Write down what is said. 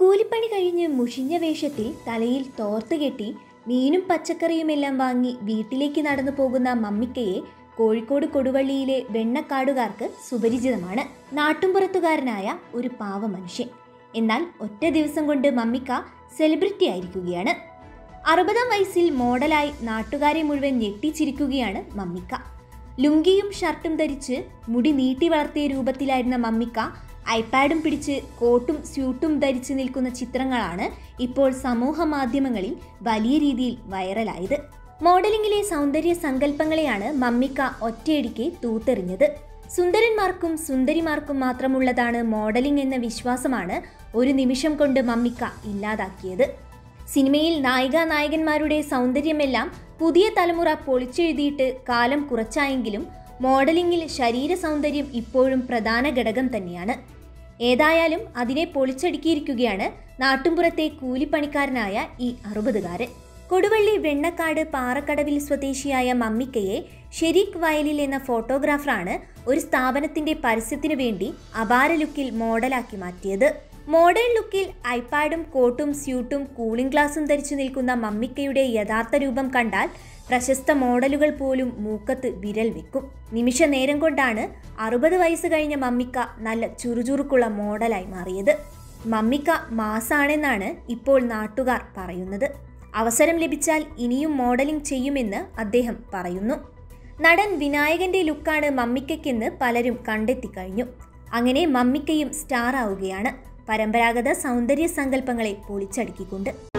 കൂലിപ്പണി കഴിഞ്ഞ് മുഷിഞ്ഞ വേഷത്തിൽ തലയിൽ തോർത്ത് കെട്ടി മീനും പച്ചക്കറിയുമെല്ലാം വാങ്ങി വീട്ടിലേക്ക് നടന്നു പോകുന്ന മമ്മിക്കയെ കോഴിക്കോട് കൊടുവള്ളിയിലെ വെണ്ണക്കാടുകാർക്ക് സുപരിചിതമാണ് നാട്ടുംപുറത്തുകാരനായ ഒരു പാവ മനുഷ്യൻ എന്നാൽ ഒറ്റ ദിവസം കൊണ്ട് മമ്മിക്ക സെലിബ്രിറ്റി ആയിരിക്കുകയാണ് അറുപതാം വയസ്സിൽ മോഡലായി നാട്ടുകാരെ മുഴുവൻ ഞെട്ടിച്ചിരിക്കുകയാണ് മമ്മിക്ക ലുങ്കിയും ഷർട്ടും ധരിച്ച് മുടി നീട്ടി വളർത്തിയ രൂപത്തിലായിരുന്ന മമ്മിക്ക ഐപാഡും പിടിച്ച് കോട്ടും സ്യൂട്ടും ധരിച്ച് നിൽക്കുന്ന ചിത്രങ്ങളാണ് ഇപ്പോൾ സമൂഹ മാധ്യമങ്ങളിൽ വലിയ രീതിയിൽ വൈറലായത് മോഡലിംഗിലെ സൗന്ദര്യ സങ്കല്പങ്ങളെയാണ് മമ്മിക്ക ഒറ്റയടിക്ക് തൂത്തെറിഞ്ഞത് സുന്ദരന്മാർക്കും സുന്ദരിമാർക്കും മാത്രമുള്ളതാണ് മോഡലിംഗ് എന്ന വിശ്വാസമാണ് ഒരു നിമിഷം കൊണ്ട് മമ്മിക്ക ഇല്ലാതാക്കിയത് സിനിമയിൽ നായിക നായകന്മാരുടെ സൗന്ദര്യമെല്ലാം പുതിയ തലമുറ പൊളിച്ചെഴുതിയിട്ട് കാലം കുറച്ചായെങ്കിലും മോഡലിംഗിൽ ശരീര സൗന്ദര്യം ഇപ്പോഴും പ്രധാന ഘടകം തന്നെയാണ് ഏതായാലും അതിനെ പൊളിച്ചടുക്കിയിരിക്കുകയാണ് നാട്ടുംപുറത്തെ കൂലിപ്പണിക്കാരനായ ഈ അറുപതുകാരൻ കൊടുവള്ളി വെണ്ണക്കാട് പാറക്കടവിൽ സ്വദേശിയായ മമ്മിക്കയെ ഷെരീഖ് വയലിൽ എന്ന ഫോട്ടോഗ്രാഫറാണ് ഒരു സ്ഥാപനത്തിന്റെ പരസ്യത്തിനു വേണ്ടി അപാര ലുക്കിൽ മോഡലാക്കി മാറ്റിയത് മോഡേൺ ലുക്കിൽ ഐപാഡും കോട്ടും സ്യൂട്ടും കൂളിംഗ് ഗ്ലാസും ധരിച്ചു നിൽക്കുന്ന മമ്മിക്കയുടെ യഥാർത്ഥ രൂപം കണ്ടാൽ പ്രശസ്ത മോഡലുകൾ പോലും മൂക്കത്ത് വിരൽ വെക്കും നിമിഷ നേരം കൊണ്ടാണ് അറുപത് വയസ്സ് കഴിഞ്ഞ മമ്മിക്ക നല്ല ചുറുചുറുക്കുള്ള മോഡലായി മാറിയത് മമ്മിക്ക മാസാണെന്നാണ് ഇപ്പോൾ നാട്ടുകാർ പറയുന്നത് അവസരം ലഭിച്ചാൽ ഇനിയും മോഡലിംഗ് ചെയ്യുമെന്ന് അദ്ദേഹം പറയുന്നു നടൻ വിനായകന്റെ ലുക്കാണ് മമ്മിക്കയ്ക്കെന്ന് പലരും കണ്ടെത്തിക്കഴിഞ്ഞു അങ്ങനെ മമ്മിക്കയും സ്റ്റാർ ആവുകയാണ് പരമ്പരാഗത സൗന്ദര്യ സങ്കല്പങ്ങളെ പൊളിച്ചടുക്കിക്കൊണ്ട്